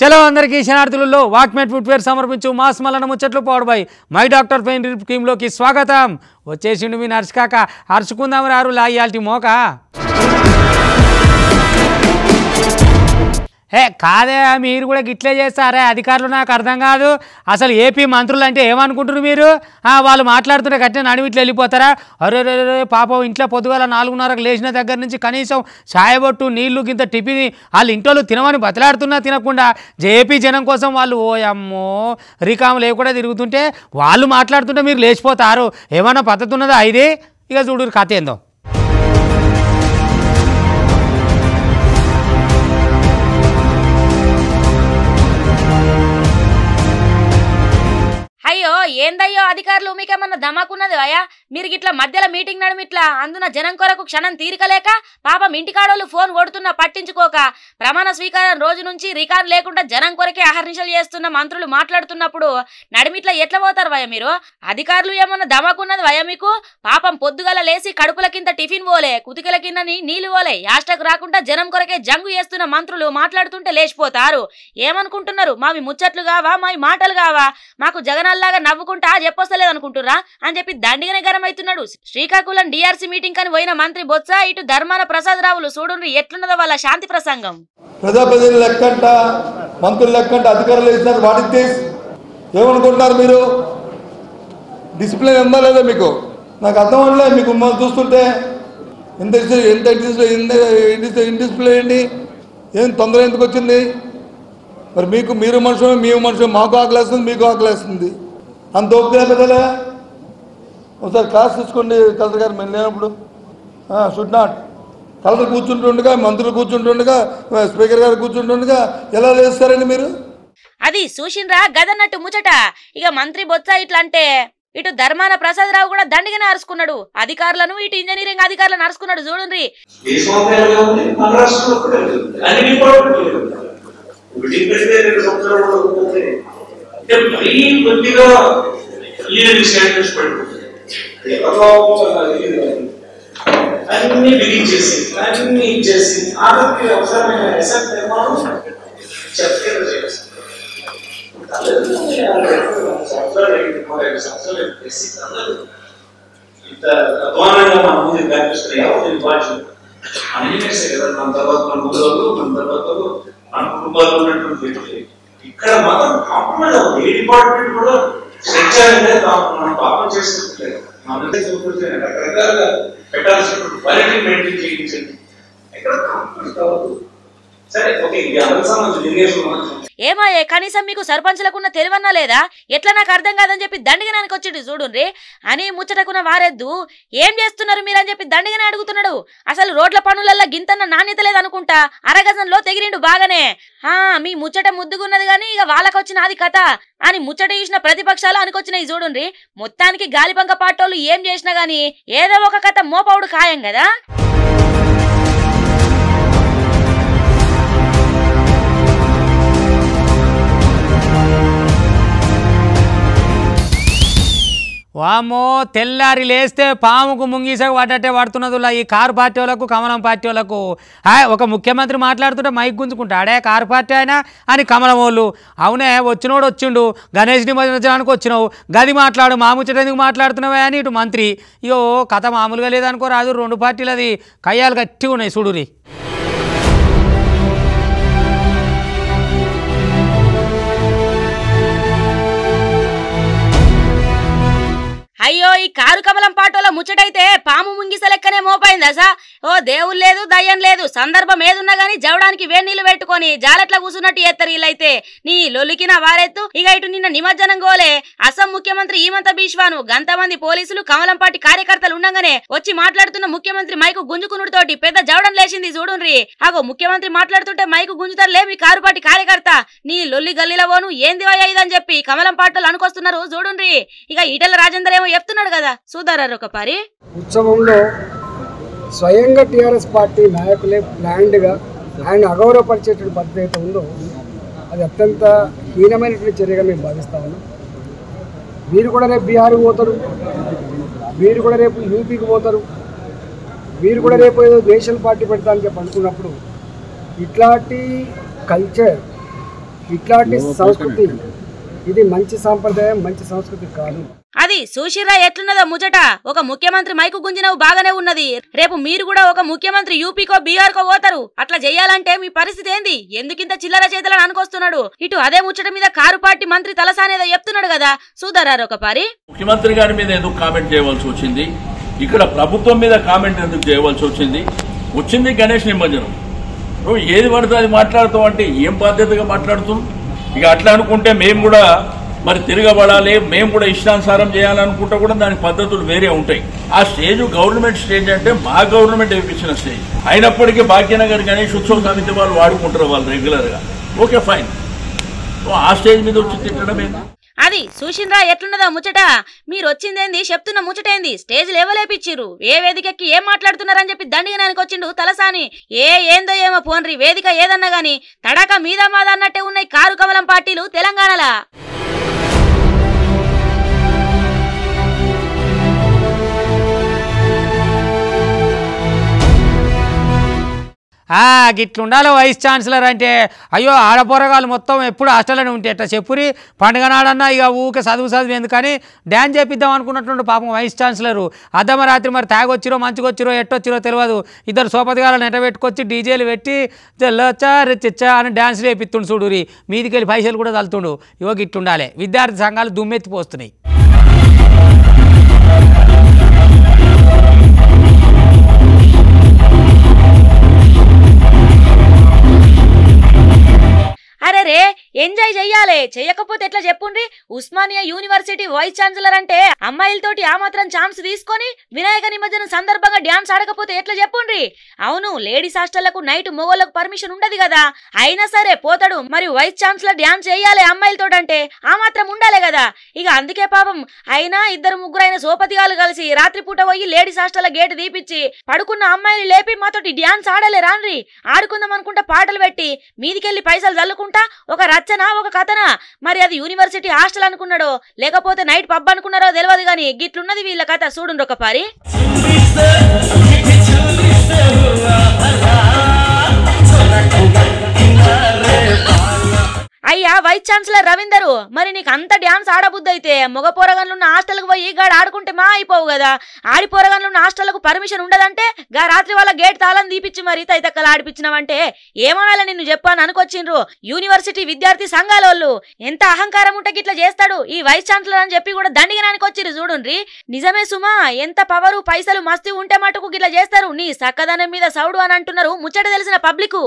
చలో అందరికీ శనార్థులలో వాక్మెట్ ఫుట్వేర్ సమర్పించు మాస్ మల్లన ముచ్చట్లు powered by my doctor pain relief టీంలోకి స్వాగతం వచ్చేసిండు మీ నర్సు కాక అరుచుకుందాం రారు లాయాల్టి మోక ఏ కాదే మీరు కూడా గిట్లే చేస్తారే అధికారులు నాకు అర్థం కాదు అసలు ఏపీ మంత్రులు అంటే ఏమనుకుంటున్నారు మీరు ఆ, వాళ్ళు మాట్లాడుతుంటే కట్టిన నడివి ఇట్లా వెళ్ళిపోతారా అరే రే రే పాపం ఇంట్లో పొద్దుగాల నాలుగున్నరకు లేచిన దగ్గర నుంచి కనీసం చాయబొట్టు నీళ్లు గింత టిఫిన్ వాళ్ళు ఇంట్లో తినమని బతలాడుతున్నా తినకుండా జేపీ జనం కోసం వాళ్ళు ఓ అమ్మో రికామ్ లేకుండా తిరుగుతుంటే వాళ్ళు మాట్లాడుతుంటే మీరు లేచిపోతారు ఏమన్నా పద్ధతి ఉన్నదా ఇది ఇక చూడు కథ ఏందో అయ్యో ఏందయ్యో అధికారులు మీకేమన్నా దమాకున్నది అయ్యా మీరు గిట్ల మధ్యలో మీటింగ్ నడుము ఇట్లా అందున జనం కొరకు క్షణం తీరికలేక పాపం ఇంటికాడోళ్ళు ఫోన్ కొడుతున్నా పట్టించుకోక ప్రమాణ స్వీకారం రోజు నుంచి రికార్డు లేకుండా జనం కొరకే అహర్నిశలు చేస్తున్న మంత్రులు మాట్లాడుతున్నప్పుడు నడిమిట్లా ఎట్లా పోతారు వయ మీరు అధికారులు ఏమన్నా దమాకున్నది వయ మీకు పాపం పొద్దుగల లేసి కడుపుల కింద టిఫిన్ పోలే కుతికల కింద నీ- నీళ్లు పోలే యాస్టకు రాకుండా జనం కొరకే జంగు చేస్తున్న మంత్రులు మాట్లాడుతుంటే లేచిపోతారు ఏమనుకుంటున్నారు మావి ముచ్చట్లు కావా మావి మాటలు కావా మాకు జగనల్లాగా నవ్వుకుంటా చెప్పొస్తలేదు అనుకుంటురా అని చెప్పి దండిగానే గరం అవుతున్నాడు శ్రీకాకుళం డిఆర్సీ మీటింగ్ కని పోయిన మంత్రి బొత్స ఇటు ధర్మాన ప్రసాద్ రావులు చూడుండ్రి ఎట్లున్నదో వాళ్ళ శాంతి ప్రసంగం ప్రజాప్రతినిధులు లెక్కంట మంత్రులు లెక్కంట అధికారులు ఇస్తున్నారు వాటికి తీసి ఏమనుకుంటున్నారు మీరు డిసిప్లిన్ ఉందా లేదా మీకు నాకు అర్థం అవ్వలే మీకు మ- చూస్తుంటే ఎంత డిసి- ఎంత డిసి- ఎంత డిసి- ఇండిసిప్లిన్ ఏంటి ఏం తొందర ఎందుకు వచ్చింది మరి మీకు మీరు మనుషులు మేము మనుషులు మాకు ఆకలేస్తుంది మీకు ఆకలేస్తుంది అంత ఓపిక పెద్దలే ఒకసారి క్లాస్ తీసుకోండి కలెక్టర్ గారు మేము లేనప్పుడు షుడ్ నాట్ కలెక్టర్ కూర్చుంటుండగా మంత్రులు కూర్చుంటుండగా స్పీకర్ గారు కూర్చుంటుండగా ఎలా లేస్తారండి మీరు అది చూసిండ్రా గదన్నట్టు ముచ్చట ఇక మంత్రి బొత్స ఇట్లా అంటే ఇటు ధర్మాన ప్రసాద్ రావు కూడా దండిగానే అరుచుకున్నాడు అధికారులను ఇటు ఇంజనీరింగ్ అధికారులను అరుచుకున్నాడు చూడుండ్రి దేశవ్యాప్తంగా ఉంది మన రాష్ట్రంలో కూడా ఉంది. అన్ని డిపార్ట్మెంట్లు ఉంది. ఒకటి పెడితే రెండు సంవత్సరాలు కూడా ఉంటుంది అంటే మరీ కొద్దిగా లీడర్ స్టాండర్డ్స్ పడిపోతుంది ఎవరో అది అన్ని బిగించేసి అన్ని ఇచ్చేసి ఆరోగ్య అవసరమైన రిసెప్ట్ నిర్మాణం చక్కగా చేసి సంవత్సరాలు అయింది, మరి ఐదు సంవత్సరాలు అయింది. బేసిక్ అందరూ ఇంత అధ్వానంగా మన ముందు కనిపిస్తున్నాయి ఎవరు బాధ్యత అన్ని చేసే కదా మన తర్వాత మన గురువులు మన తర్వాత మన కుటుంబాలు ఉన్నటువంటి వ్యక్తులు ఇక్కడ మాత్రం కాంప్రమైజ్ అవ్వదు ఏ డిపార్ట్మెంట్ కూడా స్వచ్ఛంగా మనం పాపం చేసుకుంటలేదు మన చూపుతే రకరకాలుగా పెట్టాల్సినటువంటి క్వాలిటీ మెయింటైన్ చేయించండి ఎక్కడ కాంప్రమైజ్ అవ్వదు సరే ఓకే ఇది అందరికి సంబంధించి లింగేషన్ మనం ఏమాయే కనీసం మీకు సర్పంచులకున్న తెలివన్నా లేదా ఎట్లా నాకు అర్థం కాదని చెప్పి దండిగానానికి వచ్చిండు చూడుండ్రి అని ముచ్చటకున్న వారెద్దు ఏం చేస్తున్నారు మీరని చెప్పి దండిగానే అడుగుతున్నాడు అసలు రోడ్ల పనులల్లో గింతన్న నాణ్యత లేదనుకుంటా అరగజంలో తెగిరిండు బాగానే ఆ మీ ముచ్చట ముద్దుగున్నది గాని ఇక వాళ్ళకొచ్చిన అది కథ అని ముచ్చట చూసిన ప్రతిపక్షాలు అనుకొచ్చినాయి చూడుండ్రి మొత్తానికి గాలిబంక పాటోళ్ళు ఏం చేసినా గాని ఏదో ఒక కథ మోపవుడు ఖాయం కదా వామ్మో తెల్లారి లేస్తే పాముకు ముంగీసకు పడ్డట్టే పడుతున్నదిలా ఈ కారు పార్టీ వాళ్ళకు కమలం పార్టీ వాళ్ళకు హాయ్ ఒక ముఖ్యమంత్రి మాట్లాడుతుంటే మైక్ గుంజుకుంటాడే కారు పార్టీ అయినా అని కమలం వాళ్ళు అవునే వచ్చినోడు వచ్చిండు గణేష్ నిమజ్జనానికి వచ్చినావు గది మాట్లాడు మా ముచ్చట ఎందుకు మాట్లాడుతున్నావా అని ఇటు మంత్రి ఇయో కథ మామూలుగా లేదనుకో రాదు రెండు పార్టీలది కయ్యాలు గట్టిగా ఉన్నాయి చూడురి అయ్యో ఈ కారు కమలం పాటోల ముచ్చటైతే పాము ముంగిస లెక్కనే మోపైందా సా ఓ దేవుడు లేదు దయ్యం లేదు సందర్భం ఏదున్నా గానీ జవడానికి వేణీళ్లు పెట్టుకొని జాలట్ల కూసున్నట్టు ఎత్తరు వీళ్ళైతే నీ లొలికిన వారెత్తు ఇక ఇటు నిన్న నిమజ్జనం గోలే అస్సాం ముఖ్యమంత్రి ఈమంత బీశ్వాను గంతమంది పోలీసులు కమలం పార్టీ కార్యకర్తలు ఉండగానే వచ్చి మాట్లాడుతున్న ముఖ్యమంత్రి మైకు గుంజుకునుడితోటి పెద్ద జవడం లేచింది చూడుండ్రి అగో ముఖ్యమంత్రి మాట్లాడుతుంటే మైకు గుంజుతారులే మీ కారు పార్టీ కార్యకర్త నీ లొల్లి గల్లీల పోను ఏంది వయ్యా ఇదని చెప్పి కమలం పాటలు అనుకొస్తున్నారు చూడుండ్రి ఇక ఈటల రాజేందర్ ఏమో చెప్తున్నాడు కదా చూదారారు ఒక పారి ఉత్సవంలో స్వయంగా టీఆర్ఎస్ పార్టీ నాయకులే ప్లాండ్గా ఆయన అగౌరవపరిచేటువంటి పద్ధతి అయితే ఉందో అది అత్యంత హీనమైనటువంటి చర్యగా మేము భావిస్తా ఉన్నాం వీరు కూడా రేపు బీహార్కి పోతారు వీరు కూడా రేపు యూపీకి పోతారు వీరు కూడా రేపు ఏదో నేషనల్ పార్టీ పెడతా అని చెప్పి అనుకున్నప్పుడు ఇట్లాంటి కల్చర్ ఇట్లాంటి సంస్కృతి ఇది మంచి సాంప్రదాయం మంచి సంస్కృతి కాదు అది సుశీరా ఎట్లున్నదో ముచ్చట ఒక ముఖ్యమంత్రి మైకు గుంజినవు బాగానే ఉన్నది రేపు మీరు కూడా ఒక ముఖ్యమంత్రి యూపీకో బీహార్కో పోతారు అట్లా చెయ్యాలంటే మీ పరిస్థితి ఏంది ఎందుకింత చిల్లర చేతులను అనుకొస్తున్నాడు ఇటు అదే ముచ్చట మీద కారు పార్టీ మంత్రి తలసానేదో చెప్తున్నాడు కదా చూదరారు ఒక పారి ముఖ్యమంత్రి గారి మీద ఎందుకు కామెంట్ చేయవలసి వచ్చింది ఇక్కడ ప్రభుత్వం మీద కామెంట్ ఎందుకు చేయవలసి వచ్చింది వచ్చింది గణేష్ నిమజ్జనం నువ్వు ఏది పడితే అది మాట్లాడుతావు అంటే ఏం బాధ్యతగా మాట్లాడుతున్నావు ఇక అట్లా అనుకుంటే మేము కూడా మరి తిరగబడాలి మేము కూడా ఇష్టానుసారం చేయాలనుకుంటే కూడా దానికి పద్ధతులు వేరే ఉంటాయి ఆ స్టేజ్ గవర్నమెంట్ స్టేజ్ అంటే మా గవర్నమెంట్ వేయించిన స్టేజ్ అయినప్పటికీ భాగ్యనగర్ గణేష్ ఉత్సవ సమితి వాళ్ళు వాడుకుంటారు వాళ్ళు రెగ్యులర్ గా ఓకే ఫైన్ ఆ స్టేజ్ మీద వచ్చి తిట్టడం ఏంది అది చూసిండ్రా ఎట్లున్నదో ముచ్చట మీరు వచ్చిందేంది చెప్తున్న ముచ్చటేంది స్టేజ్ లేవలేపిచ్చిర్రు ఏ వేదికకి ఏం మాట్లాడుతున్నారని చెప్పి దండిగనానికి వచ్చిండు తలసాని ఏ ఏందో ఏమో పోన్రి వేదిక ఏదన్నా గాని తడాక మీద మాద అన్నట్టే ఉన్నాయి కారు కమలం పార్టీలు తెలంగాణలా ఆ, గిట్లుండాలి వైస్ ఛాన్సలర్ అంటే అయ్యో ఆడపోరగాళ్ళు మొత్తం ఎప్పుడు హాస్టల్లోనే ఉంటే ఎట్లా చెప్పురి పండుగ నాడన్నా ఇక ఊకే చదువు చదువు ఎందుకని డ్యాన్స్ చేపిద్దాం అనుకున్నట్టుండు పాపం వైస్ ఛాన్సలరు అద్దమ రాత్రి మరి తాగొచ్చిరో మంచిగొచ్చిరో ఎట్టొచ్చిరో తెలియదు ఇద్దరు సోపతిగాలను నెట పెట్టుకొచ్చి డీజేలు పెట్టి చల్లొచ్చా రెచ్చా అని డ్యాన్స్లు వేపిస్తుండు చూడురి మీదికి వెళ్ళి పైసలు కూడా తలుతుండు ఇవో గిట్లుండాలి విద్యార్థి సంఘాలు దుమ్మెత్తిపోస్తున్నాయి అరే రే ఎంజాయ్ చెయ్యాలి చెయ్యకపోతే ఎట్లా చెప్పుండ్రి ఉస్మానియా యూనివర్సిటీ వైస్ ఛాన్సలర్ అంటే అమ్మాయిలతోటి ఆ మాత్రం ఛాన్స్ తీసుకొని వినాయక నిమజ్జనం సందర్భంగా డ్యాన్స్ ఆడకపోతే ఎట్లా చెప్పుండ్రి అవును లేడీస్ హాస్టళ్లకు నైట్ మొగోళ్ళకు పర్మిషన్ ఉండదు కదా అయినా సరే పోతాడు మరి వైస్ ఛాన్సలర్ డ్యాన్స్ చేయాలి అమ్మాయిలతో అంటే ఆ మాత్రం ఉండాలి కదా ఇక అందుకే పాపం అయినా ఇద్దరు ముగ్గురు అయిన సోపతిగాలు కలిసి రాత్రిపూట పోయి లేడీస్ హాస్టల్ గేట్ తీపిచ్చి పడుకున్న అమ్మాయిని లేపి మాతోటి డ్యాన్స్ ఆడలే రాన్రి ఆడుకుందాం అనుకుంటా పాటలు పెట్టి మీదికెళ్ళి పైసలు చల్లుకుంటా ఒక రచన ఒక కథన మరి అది యూనివర్సిటీ హాస్టల్ అనుకున్నాడో లేకపోతే నైట్ పబ్ అనుకున్నారో తెలియదు గాని గిట్లున్నది వీళ్ళ కథ చూడుండ్రు ఒక పారి అయ్యా వైస్ ఛాన్సలర్ రవీందరు మరి నీకు అంత డ్యాన్స్ ఆడబుద్ధి అయితే మగ పోరగన్లున్న హాస్టల్కి పోయి గాడు ఆడుకుంటే మా అయిపోవు కదా ఆడి పోరగన్లున్న హాస్టల్కు పర్మిషన్ ఉండదంటే గా రాత్రి వాళ్ళ గేట్ తాళం తీపిచ్చి మరి తైతక్కలు ఆడిపించినావంటే ఏమనాలి నిన్ను చెప్పాను అనుకొచ్చిండ్రు యూనివర్సిటీ విద్యార్థి సంఘాలోళ్ళు ఎంత అహంకారం ఉంటే గిట్లా చేస్తాడు ఈ వైస్ ఛాన్సలర్ అని చెప్పి కూడా దండిగనానికి వచ్చిర్రు చూడుండ్రి నిజమే సుమా ఎంత పవరు పైసలు మస్తీ ఉంటే మటుకు గిట్లా చేస్తారు నీ సక్కదనం మీద సౌడు అని అంటున్నారు ముచ్చట తెలిసిన పబ్లిక్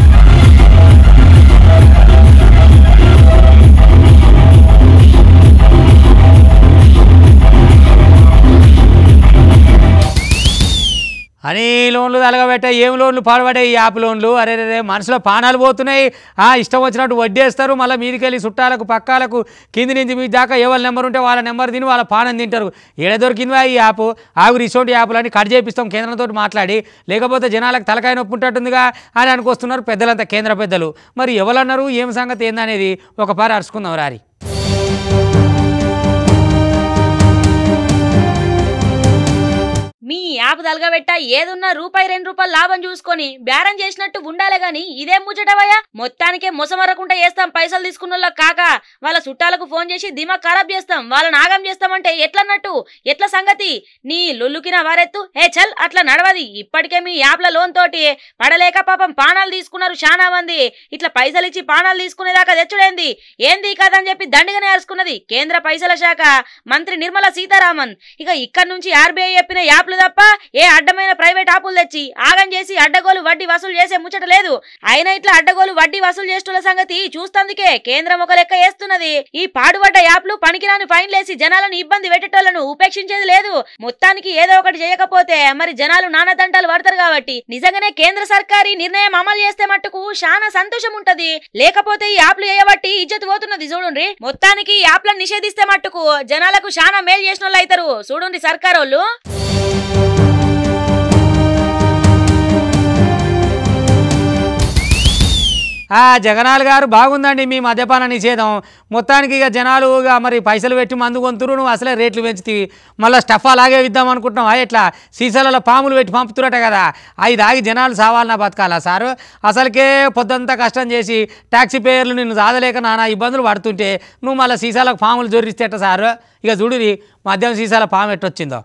అని లోన్లు తలగబెట్ట ఏం లోన్లు పాడబడ్డాయి ఈ యాప్ లోన్లు అరే రే మనసులో పానాలు పోతున్నాయి ఆ ఇష్టం వచ్చినట్టు వడ్డేస్తారు మళ్ళీ మీదికెళ్ళి చుట్టాలకు పక్కాలకు కింది నుంచి మీ దాకా ఎవరి నెంబర్ ఉంటే వాళ్ళ నెంబర్ తిని వాళ్ళ పానం తింటారు ఏడ దొరికిందివా ఈ యాప్ ఆగు రిసోర్ట్ యాప్లని కట్ చేపిస్తాం కేంద్రంతో మాట్లాడి లేకపోతే జనాలకు తలకాయ నొప్పి ఉంటుందిగా అని అనుకొస్తున్నారు పెద్దలంతా కేంద్ర పెద్దలు మరి ఎవరన్నారు ఏం సంగతి ఏందనేది ఒక పారి అరుచుకుందాం రారి మీ యాప్ తలగబెట్ట ఏదున్నా రూపాయి రెండు రూపాయలు లాభం చూసుకొని బేరం చేసినట్టు ఉండాలి గాని ఇదేం ముచ్చటవయ్యా మొత్తానికే మొసమరకుండా చేస్తాం పైసలు తీసుకున్న కాక వాళ్ళ చుట్టాలకు ఫోన్ చేసి దిమాగ్ ఖరాబ్ చేస్తాం వాళ్ళని ఆగం చేస్తామంటే ఎట్లన్నట్టు ఎట్ల సంగతి నీ లొల్లుకిన వారెత్తు హే చల్ అట్లా నడవది ఇప్పటికే మీ యాప్ల లోన్ తోటి పడలేక పాపం పానాలు తీసుకున్నారు చాలా మంది ఇట్లా పైసలు ఇచ్చి పానాలు తీసుకునేదాకా తెచ్చుడేంది ఏంది ఈ కథ అని చెప్పి దండిగానే అరుచుకున్నది కేంద్ర పైసల శాఖ మంత్రి నిర్మలా సీతారామన్ ఇక ఇక్కడ నుంచి ఆర్బీఐ చెప్పిన యాప్లు తప్ప ఏ అడ్డమైన ప్రైవేట్ యాపులు తెచ్చి ఆగం చేసి అడ్డగోలు వడ్డీ వసూలు చేసే ముచ్చట లేదు అయినా ఇట్లా అడ్డగోలు వడ్డీ వసూలు చేస్తున్న సంగతి చూస్తందుకే కేంద్రం ఒక లెక్క వేస్తున్నది ఈ పాడుపడ్డ యాప్లు పనికిరాని ఫైన్లేసి జనాలను ఇబ్బంది పెట్టేటోళ్లను ఉపేక్షించేది లేదు మొత్తానికి ఏదో ఒకటి చేయకపోతే మరి జనాలు నానా దంటాలు పడతారు కాబట్టి నిజంగానే కేంద్ర సర్కారీ నిర్ణయం అమలు చేస్తే మట్టుకు చాలా సంతోషం ఉంటది లేకపోతే ఈ యాప్లు చేయబట్టి ఇజ్జత్ పోతున్నది చూడండి మొత్తానికి ఈ యాప్లను నిషేధిస్తే మట్టుకు జనాలకు చాలా మేలు చేసిన వాళ్ళు అవుతారు చూడండి సర్కారోళ్ళు ఆ జగనాల్ గారు బాగుందండి మీ మద్యపాన నిషేధం మొత్తానికి ఇక జనాలు ఇక మరి పైసలు పెట్టి మందు కొంతురు నువ్వు అసలే రేట్లు పెంచుతీ మళ్ళీ స్టఫ్ అలాగే ఇద్దాం అనుకుంటున్నావు ఆ ఎట్లా సీసాలలో పాములు పెట్టి పంపుతురట కదా అవి దాగి జనాలు సావాలన్నా బతకాలా సారు అసలుకే పొద్దంతా కష్టం చేసి ట్యాక్సీ పేర్లు నిన్ను సాదలేక నానా ఇబ్బందులు పడుతుంటే నువ్వు మళ్ళీ సీసాలకు పాములు జొరిస్తేట సారు ఇక చూడురి మద్యం సీసాల పాము ఎట్టొచ్చిందో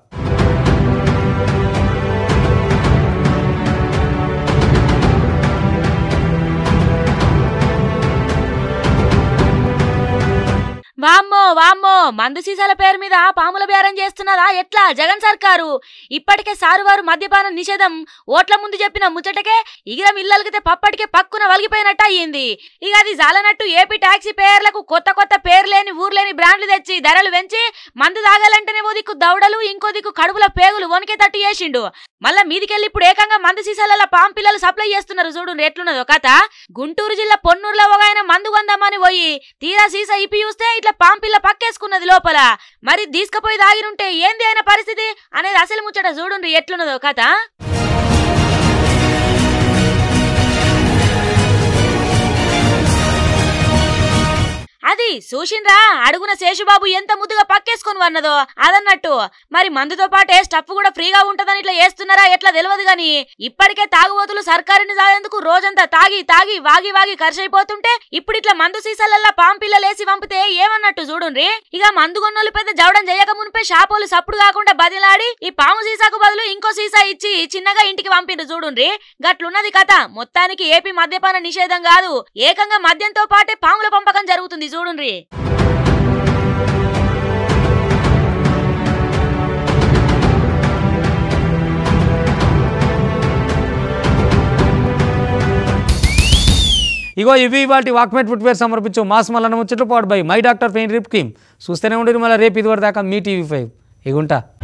వామ్మో వామ్మో మందు సీసాల పేరు మీద పాముల బేరం చేస్తున్నదా ఎట్లా జగన్ సర్కారు ఇప్పటికే సారు వారు మద్యపానం నిషేధం ఓట్ల ముందు చెప్పిన ముచ్చటకే ఇగిరం ఇల్లలకితే పప్పటికే పక్కున వలిగిపోయినట్టు అయ్యింది ఇక అది జాలనట్టు ఏపీ టాక్సీ పేర్లకు కొత్త కొత్త పేరు లేని ఊర్లేని బ్రాండ్లు తెచ్చి ధరలు పెంచి మందు తాగాలంటేనే ఓ దిక్కు దౌడలు ఇంకో దిక్కు కడుపుల పేగులు వణికేటట్టు చేసిండు మళ్ళా మీదికెళ్ళి ఇప్పుడు ఏకంగా మందు సీసాల పాం పిల్లలు సప్లై చేస్తున్నారు చూడు ఎట్లున్నదో కథ గుంటూరు జిల్లా పొన్నూరులో ఒక ఆయన మందు కొందామని పోయి తీరా సీసా ఇప్పి చూస్తే ఇట్లా పాంపిల్ల పక్కేసుకున్నది లోపల మరి తీసుకుపోయి దాగిరుంటే ఏంది అయిన పరిస్థితి అనేది అసలు ముచ్చట చూడుండ్రి ఎట్లున్నదో కథ అది చూసిండ్రా అడుగున శేషుబాబు ఎంత ముద్దుగా పక్కేసుకొని వన్నదో అదన్నట్టు మరి మందుతో పాటే స్టఫ్ కూడా ఫ్రీగా ఉంటదని ఇట్లా చేస్తున్నారా ఎట్లా తెలియదు గాని ఇప్పటికే తాగుబోతులు సర్కారుని సాదేందుకు రోజంతా తాగి తాగి వాగి వాగి ఖర్చయిపోతుంటే ఇప్పుడు ఇట్లా మందు సీసాలల్లా పాంపిల్లలేసి పంపితే ఏమన్నట్టు చూడుండ్రి ఇక మందు కొన్నోళ్ళు పెద్ద జవడం చేయక మునిపే షాపోలు సప్పుడు కాకుండా బదిలాడి ఈ పాము సీసాకు బదులు ఇంకో సీసా ఇచ్చి చిన్నగా ఇంటికి పంపిండ్రు చూడుండ్రి గట్లున్నది కథ మొత్తానికి ఏపీ మద్యపాన నిషేధం కాదు ఏకంగా మద్యంతో పాటే పాముల పంపకం జరుగుతుంది చూడుండ్రి ఇగో ఇవి వాటి వాక్మెట్ ఫుట్వేర్ సమర్పించు మాస్ మల్లన్న ముచ్చట్లు powered by my doctor pain relief cream చూస్తూనే ఉండేది మళ్ళీ రేపు ఇది వరకు దాకా మీ టీవీ ఫైవ్ ఇగుంటా